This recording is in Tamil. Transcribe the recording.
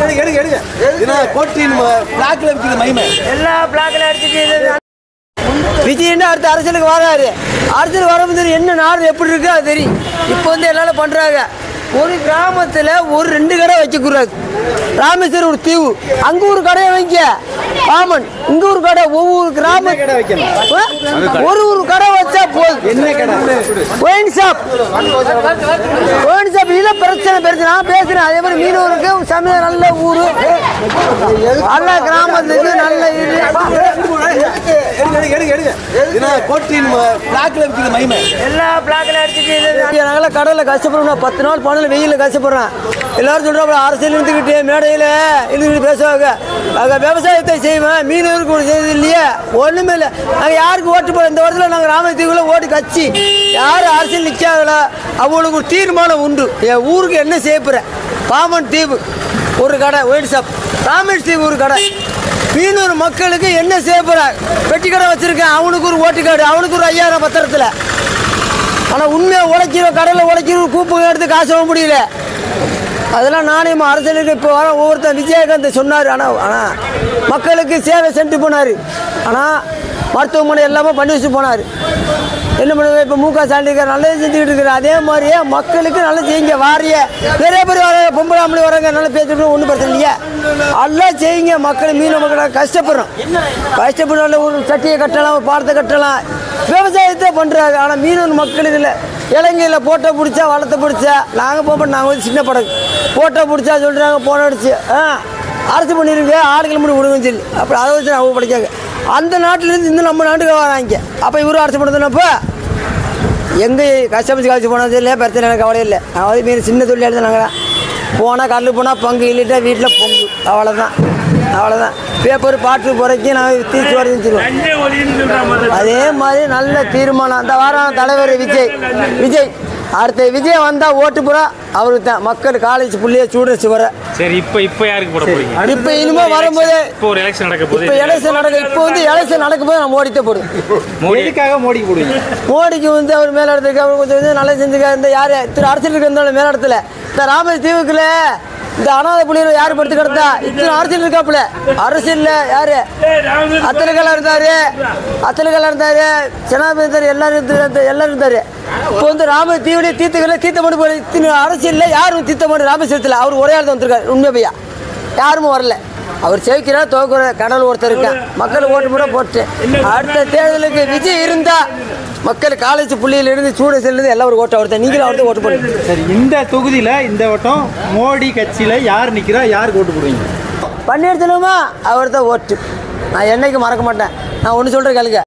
எடுங்க எடுங்க எடுங்க ஏன்னா கோட்டின் பிளாக்ல இருக்குது மைமை எல்லா பிளாக்ல அடிச்சுட்டு விஜய்னா அடுத்த அரசியலுக்கு வராரு அரசியல் வரும்போது என்ன நாடு எப்படி இருக்கு அது தெரியும் இப்போ வந்து எல்லாரும் பண்றாங்க ஒரு கிராமத்தில் ஒரு ரெண்டு கடை வைக்கக்கூடாது ராமேஸ்வரம் ஒரு தீவு அங்கே ஒரு கடையை வைக்க காமன் இங்க ஒரு கடை ஒவ்வொரு கிராம கடை வைக்கணும்? ஆ? ஒரு ஒரு கடை வச்சா போதும் என்ன கடை ஒயின் ஷாப் ஒயின் ஷாப் இதில் பிரச்சனை பிரச்சனை நான் பேசுறேன் அதே மாதிரி மீனவருக்கு சமயம் நல்ல ஊர் நல்ல கிராமத்துக்கு நல்ல இது எடுங்க எடுங்க எடுங்க எடுங்க ஏன்னா கோட்டின் பிளாக்ல இருக்குது மைமை எல்லா பிளாக்ல அடிச்சுட்டு நாங்களாம் கடலில் கஷ்டப்படுறோம் பத்து நாள் பணத்தில் வெயிலில் கஷ்டப்படுறோம் எல்லாரும் சொல்கிறாங்க அரசியல் இருந்துக்கிட்டு மேடையில் இருந்துக்கிட்டு பேசுவாங்க நாங்கள் விவசாயத்தை செய்வேன் மீனவருக்கு ஒரு செய்தி இல்லையே ஒன்றுமே இல்லை நாங்கள் யாருக்கு ஓட்டு போய் இந்த வருஷத்தில் நாங்கள் ராமத்தீவில் ஓட்டு கட்சி யார் அரசியல் நிற்காங்களோ அவங்களுக்கு ஒரு தீர்மானம் உண்டு என் ஊருக்கு என்ன செய்யப்படுறேன் பாமன் தீவு ஒரு கடை ஒயின் ஷாப் ராமேஷ் தீவு ஒரு கடை மீனூர் மக்களுக்கு என்ன செய்யப்படுறாங்க பெட்டி கடை வச்சிருக்கேன் அவனுக்கு ஒரு ஓட்டு கார்டு அவனுக்கு ஒரு ஐயாயிரம் பத்திரத்தில் ஆனால் உண்மையாக உழைக்கிறோம் கடையில் உழைக்கிறோம் கூப்பு எடுத்து காசு வாங்க முடியல அதெல்லாம் நாணயமா அரசியலுக்கு இப்போ வர ஒவ்வொருத்தன் விஜயகாந்த் சொன்னார் ஆனால் ஆனால் மக்களுக்கு சேவை சென்று போனார் ஆனால் மருத்துவமனை எல்லாமே பண்ணி வச்சு போனார் என்ன பண்ணுறது இப்போ முக ஸ்டாலின் நல்லது செஞ்சுக்கிட்டு இருக்கிற அதே மாதிரியே மக்களுக்கு நல்லா செய்யுங்க வாரிய நிறைய பேர் வராங்க பொம்பளை ஆம்பளை வராங்க நல்லா பேசிட்டு ஒன்றும் பிரச்சனை இல்லையா எல்லாம் செய்யுங்க மக்கள் மீன மக்கள் கஷ்டப்படுறோம் கஷ்டப்படுற ஒரு சட்டியை கட்டலாம் ஒரு பாடத்தை கட்டலாம் விவசாயத்தை பண்ணுறாங்க ஆனால் மீனவர் மக்களுக்கு இல்லை இலங்கையில் போட்டோ பிடிச்சா வளர்த்த பிடிச்சா நாங்கள் போக நாங்கள் வந்து சின்ன படகு போட்டோ பிடிச்சா சொல்கிறாங்க போன அடிச்சு ஆ அரசு பண்ணிருங்க ஆடுகள் முடி விடுங்கன்னு சொல்லி அப்படி அதை வச்சு அவங்க படிக்காங்க அந்த நாட்டிலேருந்து இந்த நம்ம நாட்டுக்கு வராங்க அப்போ இவரும் அரசு பண்ணுறதுனப்போ எங்கே கஷ்டப்பட்டு கழிச்சு போனது இல்லை பிரச்சனை எனக்கு கவலை இல்லை நான் வந்து மீன் சின்ன தொழில் எழுதுனாங்க போனால் கல் போனால் பங்கு இல்லைட்டா வீட்டில் பொங்கு அவ்வளோதான் அவ்வளோதான் பேப்பர் பாட்டு குறைக்கி நான் தீர்த்து வரதுன்னு அதே மாதிரி நல்ல தீர்மானம் அந்த வாரம் தலைவர் விஜய் விஜய் அடுத்த விஜய் வந்தால் ஓட்டு புறா அவருக்கு தான் மக்கள் காலேஜ் புள்ளிய ஸ்டூடெண்ட்ஸ் வர சரி இப்போ இப்போ யாருக்கு போட போறீங்க இப்போ இனிமே வரும்போது இப்போ ஒரு எலெக்ஷன் நடக்க போகுது இப்போ எலெக்ஷன் நடக்க இப்போ வந்து எலெக்ஷன் நடக்கும்போது நம்ம ஓடித்தே போடுவோம் மோடி எதுக்காக மோடிக்கு போடுவீங்க மோடிக்கு வந்து அவர் மேலிடத்துக்கு அவர் கொஞ்சம் கொஞ்சம் நல்லா செஞ்சுக்க இந்த யார் திரு அரசியலுக்கு இருந்தாலும் மேலிடத்துல இந்த ராமேஷ் தீவுக்குள்ள இந்த அனாதை புள்ளியில் யார் படுத்து கிடந்தா இத்தனை அரசியல் இருக்காப்புல அரசியல்ல யாரு அத்தனைகள் இருந்தாரு அத்தனைகள் இருந்தாரு ஜனாதிபதி எல்லாரும் இருந்தாரு எல்லாரும் இருந்தாரு இப்போ வந்து ராம தீவுடைய தீர்த்துக்களை தீர்த்தமணி போய் இத்தனை அரசியல்ல யாரும் தீர்த்தமணி ராமேஸ்வரத்தில் அவர் ஒரே ஆள் தான் வந்திருக்காரு உண்மை பையா யாருமே வரல அவர் ஜெயிக்கிறா தோக்குற கடல் ஒருத்தர் இருக்கான் மக்கள் ஓட்டு கூட போட்டு அடுத்த தேர்தலுக்கு விஜய் இருந்தா மக்கள் காலேஜ் புள்ளியில இருந்து ஸ்டூடெண்ட்ஸ்ல இருந்து எல்லாரும் ஓட்ட ஒருத்தர் நீங்களும் அவர்தான் ஓட்டு போடுங்க சரி இந்த தொகுதியில இந்த வட்டம் மோடி கட்சியில யார் நிக்கிறா யாருக்கு ஓட்டு போடுவீங்க பன்னீர்செல்வமா அவர் தான் ஓட்டு நான் என்னைக்கு மறக்க மாட்டேன் நான் ஒன்று சொல்கிறேன் கேளுங்க